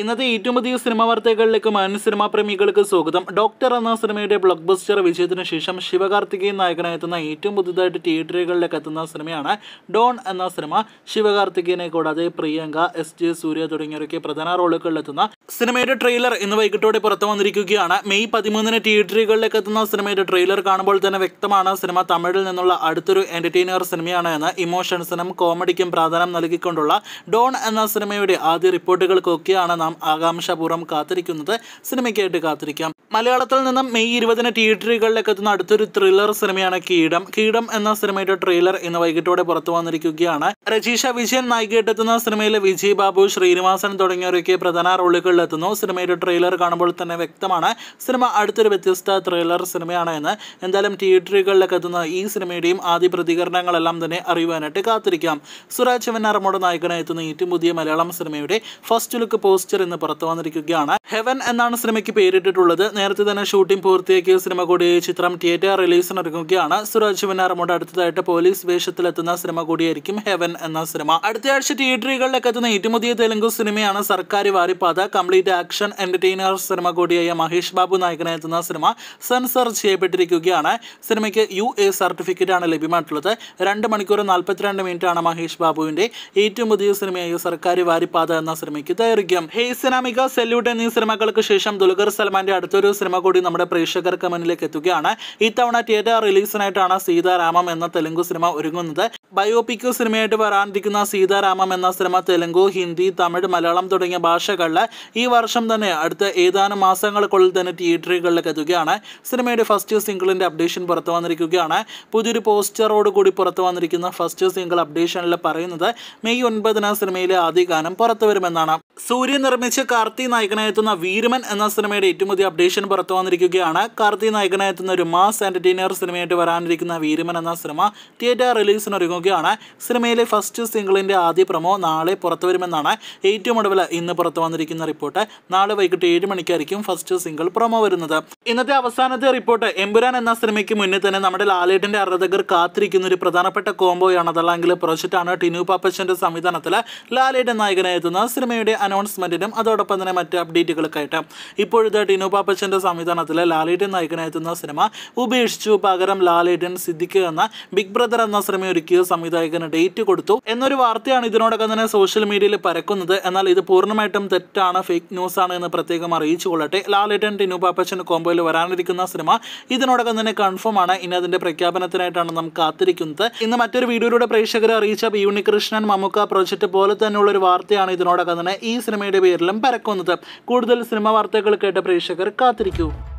ഇന്നത്തെ ഏറ്റവും പുതിയ സിനിമാ വാർത്തകളിലേക്ക് മാൻ സിനിമാ പ്രേമികൾക്ക് സ്വാഗതം ഡോക്ടർ എന്ന സിനിമയുടെ ബ്ലോക്ക് ബസ്റ്റർ വിജയത്തിന് ശേഷം ശിവകാർത്തികേയൻ നായകനായെത്തുന്ന ഏറ്റവും പുതുതായിട്ട് തിയേറ്ററുകളിലേക്ക് എത്തുന്ന സിനിമയാണ് ഡോൺ എന്ന സിനിമ ശിവകാർത്തികേയനെ കൂടാതെ പ്രിയങ്ക എസ് ജെ സൂര്യ തുടങ്ങിയവരൊക്കെ പ്രധാന റോളുകളിലെത്തുന്ന സിനിമയുടെ ട്രെയിലർ ഇന്ന് വൈകിട്ടോടെ പുറത്തു വന്നിരിക്കുകയാണ് മെയ് പതിമൂന്നിന് തിയേറ്ററുകളിലേക്ക് എത്തുന്ന സിനിമയുടെ ട്രെയിലർ കാണുമ്പോൾ തന്നെ വ്യക്തമാണ് സിനിമ തമിഴിൽ നിന്നുള്ള അടുത്തൊരു എന്റർടൈനർ സിനിമയാണ് എന്ന് ഇമോഷൻസിനും കോമഡിക്കും പ്രാധാന്യം നൽകിക്കൊണ്ടുള്ള ഡോൺ എന്ന സിനിമയുടെ ആദ്യ റിപ്പോർട്ടുകൾക്കൊക്കെയാണ് നാം ആകാംക്ഷാപൂർവ്വം കാത്തിരിക്കുന്നത് സിനിമയ്ക്കായിട്ട് കാത്തിരിക്കാം മലയാളത്തിൽ നിന്നും മെയ് ഇരുപതിന് തിയേറ്ററുകളിലേക്ക് എത്തുന്ന അടുത്തൊരു ത്രില്ലർ സിനിമയാണ് കീടം കീടം എന്ന സിനിമയുടെ ട്രെയിലർ ഇന്ന് വൈകിട്ടോടെ പുറത്തു വന്നിരിക്കുകയാണ് രജീഷ വിജയൻ നായികയായിട്ടെത്തുന്ന സിനിമയിലെ വിജയ് ബാബു ശ്രീനിവാസൻ തുടങ്ങിയവരൊക്കെ പ്രധാന റോളുകളിലെത്തുന്നു സിനിമയുടെ ട്രെയിലർ കാണുമ്പോൾ തന്നെ വ്യക്തമാണ് സിനിമ അടുത്തൊരു വ്യത്യസ്ത ത്രില്ലർ സിനിമയാണ് എന്ന് എന്തായാലും തിയേറ്ററുകളിലേക്ക് എത്തുന്ന ഈ സിനിമയുടെയും ആദ്യ പ്രതികരണങ്ങളെല്ലാം തന്നെ അറിയുവാനായിട്ട് കാത്തിരിക്കാം സുരാജ് വെന്നാറമോട് നായകനായി എത്തുന്ന ഏറ്റവും പുതിയ മലയാളം സിനിമയുടെ ഫസ്റ്റ് ലുക്ക് പോസ്റ്റർ ഇന്ന് പുറത്തു വന്നിരിക്കുകയാണ് ഹെവൻ എന്നാണ് സിനിമയ്ക്ക് പേരിട്ടിട്ടുള്ളത് നേരത്തെ തന്നെ ഷൂട്ടിംഗ് പൂർത്തിയാക്കിയ സിനിമ കൂടി ചിത്രം തിയേറ്റർ റിലീസിന് ഒരുങ്ങുകയാണ് സുരാജ് വെന്നാറമോട് അടുത്തതായിട്ട് പോലീസ് വേഷത്തിലെത്തുന്ന സിനിമ കൂടിയായിരിക്കും ഹെവൻ എന്ന സിനിമ അടുത്ത ആഴ്ച തിയേറ്ററുകളിലേക്ക് എത്തുന്ന ഏറ്റവും പുതിയ തെലുങ്ക് സിനിമയാണ് Sarkaru Vaari Paata complete action entertainer സിനിമ കൂടിയായ മഹേഷ് ബാബു നായകനായി എത്തുന്ന സിനിമ സെൻസർ ചെയ്യപ്പെട്ടിരിക്കുകയാണ് സിനിമയ്ക്ക് യു എ സർട്ടിഫിക്കറ്റ് ആണ് ലഭ്യമായിട്ടുള്ളത് രണ്ട് മണിക്കൂർ നാൽപ്പത്തിരണ്ട് മിനിറ്റ് ആണ് മഹേഷ് ബാബുവിന്റെ ഏറ്റവും പുതിയ സിനിമയായ സർക്കാർ വാരിപ്പാത എന്ന സിനിമയ്ക്ക് ദൈർഘ്യം ഹേ സിനാമിക സെല്യൂട്ട് എന്നീ സിനിമകൾക്ക് ശേഷം ദുൽഖർ സൽമാന്റെ അടുത്തൊരു സിനിമ കൂടി നമ്മുടെ പ്രേക്ഷകർക്ക് മുന്നിലേക്ക് എത്തുകയാണ് ഇത്തവണ തിയേറ്റർ റിലീസിനായിട്ടാണ് സീതാരാമം എന്ന തെലുങ്ക് സിനിമ ഒരുങ്ങുന്നത് ബയോപിക് സിനിമയായിട്ട് വരാനിരിക്കുന്ന സീതാരാമം എന്ന സിനിമ തെലുങ്കു ഹിന്ദി തമിഴ് മലയാളം തുടങ്ങിയ ഭാഷകളിൽ ഈ വർഷം തന്നെ അടുത്ത ഏതാനും മാസങ്ങൾക്കുള്ളിൽ തന്നെ തിയേറ്ററുകളിലേക്ക് എത്തുകയാണ് സിനിമയുടെ ഫസ്റ്റ് സിംഗിളിന്റെ അപ്ഡേഷൻ പുറത്തു വന്നിരിക്കുകയാണ് പുതിയൊരു പോസ്റ്ററോട് കൂടി പുറത്തു വന്നിരിക്കുന്ന ഫസ്റ്റ് സിംഗിൾ അപ്ഡേഷനിൽ പറയുന്നത് മെയ് ഒൻപതിന് സിനിമയിലെ ആദ്യ ഗാനം പുറത്തു വരുമെന്നാണ് സൂര്യ നിർമ്മിച്ച് കാർത്തി നായകനായെത്തുന്ന വീരമൻ എന്ന സിനിമയുടെ ഏറ്റവും പുതിയ അപ്ഡേഷൻ പുറത്തു വന്നിരിക്കുകയാണ് കാർത്തി നായകനായെത്തുന്ന ഒരു മാസ് എന്റർടൈനർ സിനിമയായിട്ട് വരാനിരിക്കുന്ന വീരമൻ എന്ന സിനിമ തിയേറ്റർ റിലീസിന് ഒരുങ്ങുകയാണ് സിനിമയിലെ ഫസ്റ്റ് സിംഗിളിന്റെ ആദ്യ പ്രൊമോ നാളെ പുറത്തു വരുമെന്നാണ് ഏറ്റവും ഒടുവിൽ ഇന്ന് പുറത്തു വന്നിരിക്കുന്ന റിപ്പോർട്ട് നാളെ വൈകിട്ട് ഏഴ് മണിക്കായിരിക്കും ഫസ്റ്റ് സിംഗിൾ പ്രൊമോ വരുന്നത് ഇന്നത്തെ അവസാനത്തെ റിപ്പോർട്ട് എമ്പുരാൻ എന്ന സിനിമയ്ക്ക് മുന്നേ തന്നെ നമ്മുടെ ലാലേട്ടന്റെ ആരാധകർ കാത്തിരിക്കുന്ന ഒരു പ്രധാനപ്പെട്ട കോംബോയാണ് അതല്ലെങ്കിൽ പ്രൊജക്റ്റാണ് ടിനു പാപ്പച്ചന്റെ സംവിധാനത്തിൽ ലാലേട്ടൻ നായകനായെത്തുന്ന സിനിമയുടെ അനൗൺസ്മെന്റിനും അതോടൊപ്പം തന്നെ മറ്റ് അപ്ഡേറ്റുകൾക്കായിട്ട് ഇപ്പോഴത്തെ ടിനു പാപ്പച്ചന്റെ സംവിധാനത്തിൽ ലാലേട്ടൻ നായകനായെത്തുന്ന സിനിമ ഉപേക്ഷിച്ചു പകരം ലാലേട്ടൻ സിദ്ദിഖ് എന്ന ബിഗ് ബ്രദർ എന്ന സിനിമ ഒരുക്കിയ സംവിധായകന് ഡേറ്റ് കൊടുത്തു എന്നൊരു വാർത്തയാണ് ഇതിനോടൊപ്പം തന്നെ സോഷ്യൽ മീഡിയയിൽ പരക്കുന്നത് എന്നാൽ ഇത് പൂർണ്ണമായിട്ടും തെറ്റാണ് ഫേക്ക് ന്യൂസ് ആണ് എന്ന് പ്രത്യേകം അറിയിച്ചു കൊള്ളട്ടെ ലാലേട്ടൻ ടിനു പാപ്പച്ചൻ കോംബോയിൽ വരാനിരിക്കുന്ന സിനിമ ഇതിനോടകം തന്നെ കൺഫേം ആണ് ഇനി അതിന്റെ പ്രഖ്യാപനത്തിനായിട്ടാണ് നാം കാത്തിരിക്കുന്നത് ഇന്ന് മറ്റൊരു വീഡിയോയിലൂടെ പ്രേക്ഷകരെ അറിയിച്ച ബി ഉണ്ണികൃഷ്ണൻ മമ്മുക്ക പ്രോജക്റ്റ് പോലെ തന്നെയുള്ള ഒരു വാർത്തയാണ് ഇതിനോടകം തന്നെ ഈ സിനിമയുടെ പേരിലും പരക്കുന്നത് കൂടുതൽ സിനിമ വാർത്തകൾ കേട്ട പ്രേക്ഷകർ കാത്തിരിക്കൂ